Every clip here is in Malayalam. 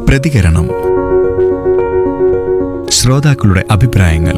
പ്രതികരണം ശ്രോതാക്കളുടെ അഭിപ്രായങ്ങൾ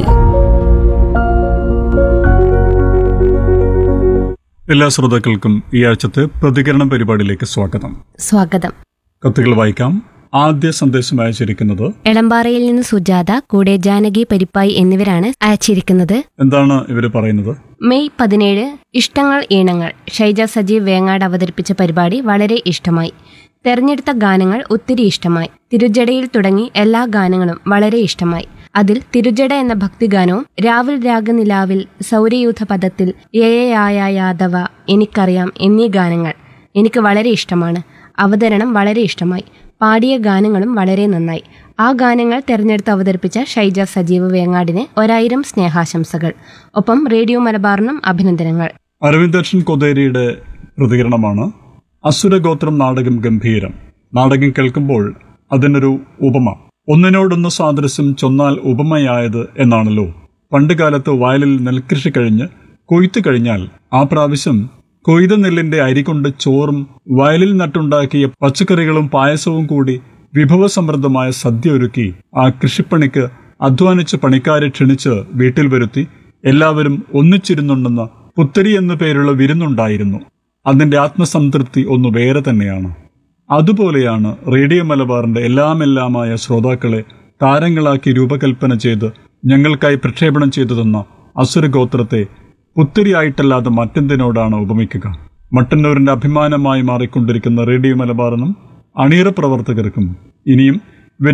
എല്ലാ ശ്രോതാക്കൾക്കും ഈ ആഴ്ചത്തെ പ്രതികരണം പരിപാടിയിലേക്ക് സ്വാഗതം സ്വാഗതം കത്തുകൾ വായിക്കാം ആദ്യ സന്ദേശം അയച്ചിരിക്കുന്നത് എളമ്പാറയിൽ നിന്ന് സുജാത കൂടെ ജാനകി പരിപ്പായി എന്നിവരാണ് അയച്ചിരിക്കുന്നത് എന്താണ് ഇവർ പറയുന്നത് മെയ് പതിനേഴ് ഇഷ്ടങ്ങൾ ഈണങ്ങൾ ഷൈജ സജീവ് വേങ്ങാട് അവതരിപ്പിച്ച പരിപാടി വളരെ ഇഷ്ടമായി തെരഞ്ഞെടുത്ത ഗാനങ്ങൾ ഒത്തിരി ഇഷ്ടമായി തിരുജടയിൽ തുടങ്ങി എല്ലാ ഗാനങ്ങളും വളരെ ഇഷ്ടമായി അതിൽ തിരുജട എന്ന ഭക്തിഗാനവും രാവിൽ രാഗനിലാവിൽ സൗരയൂഥ പദത്തിൽ യയയായ യാദവ എനിക്കറിയാം എന്നീ ഗാനങ്ങൾ എനിക്ക് വളരെ ഇഷ്ടമാണ് അവതരണം വളരെ ഇഷ്ടമായി പാടിയ ഗാനങ്ങളും വളരെ നന്നായി ആ ഗാനങ്ങൾ തെരഞ്ഞെടുത്ത് അവതരിപ്പിച്ച ഷൈജ സജീവ് വേങ്ങാടിന് ഒരായിരം സ്നേഹാശംസകൾ ഒപ്പം റേഡിയോ മലബാറിനും അഭിനന്ദനങ്ങൾ അരവിന്ദർഷൻ കൊതേരിയുടെ പ്രതികരണമാണ് അസുരഗോത്രം നാടകം ഗംഭീരം നാടകം കേൾക്കുമ്പോൾ അതിനൊരു ഉപമ ഒന്നിനോടൊന്ന് സാദൃശ്യം ചൊന്നാൽ ഉപമയായത് എന്നാണല്ലോ പണ്ടുകാലത്ത് വയലിൽ നെൽകൃഷി കഴിഞ്ഞ് കൊയ്ത്തു കഴിഞ്ഞാൽ ആ പ്രാവശ്യം കൊയ്ത നെല്ലിന്റെ അരി കൊണ്ട് ചോറും വയലിൽ നട്ടുണ്ടാക്കിയ പച്ചക്കറികളും പായസവും കൂടി വിഭവസമൃദ്ധമായ സദ്യ ഒരുക്കി ആ കൃഷിപ്പണിക്ക് അധ്വാനിച്ച പണിക്കാരെ ക്ഷണിച്ച് വീട്ടിൽ വരുത്തി എല്ലാവരും ഒന്നിച്ചിരുന്നുണ്ടെന്ന പുത്തരി എന്നു പേരുള്ള വിരുന്നുണ്ടായിരുന്നു അതിന്റെ ആത്മസംതൃപ്തി ഒന്ന് വേറെ തന്നെയാണ് അതുപോലെയാണ് റേഡിയോ മലബാറിന്റെ എല്ലാമെല്ലാമായ ശ്രോതാക്കളെ താരങ്ങളാക്കി രൂപകൽപ്പന ചെയ്ത് ഞങ്ങൾക്കായി പ്രക്ഷേപണം ചെയ്തു തന്ന അസുരഗോത്രത്തെ പുത്തിരിയായിട്ടല്ലാതെ മറ്റെന്തിനോടാണ് ഉപമിക്കുക മട്ടന്നൂരിന്റെ അഭിമാനമായി മാറിക്കൊണ്ടിരിക്കുന്ന റേഡിയോ മലബാറിനും അണിയറ പ്രവർത്തകർക്കും ഇനിയും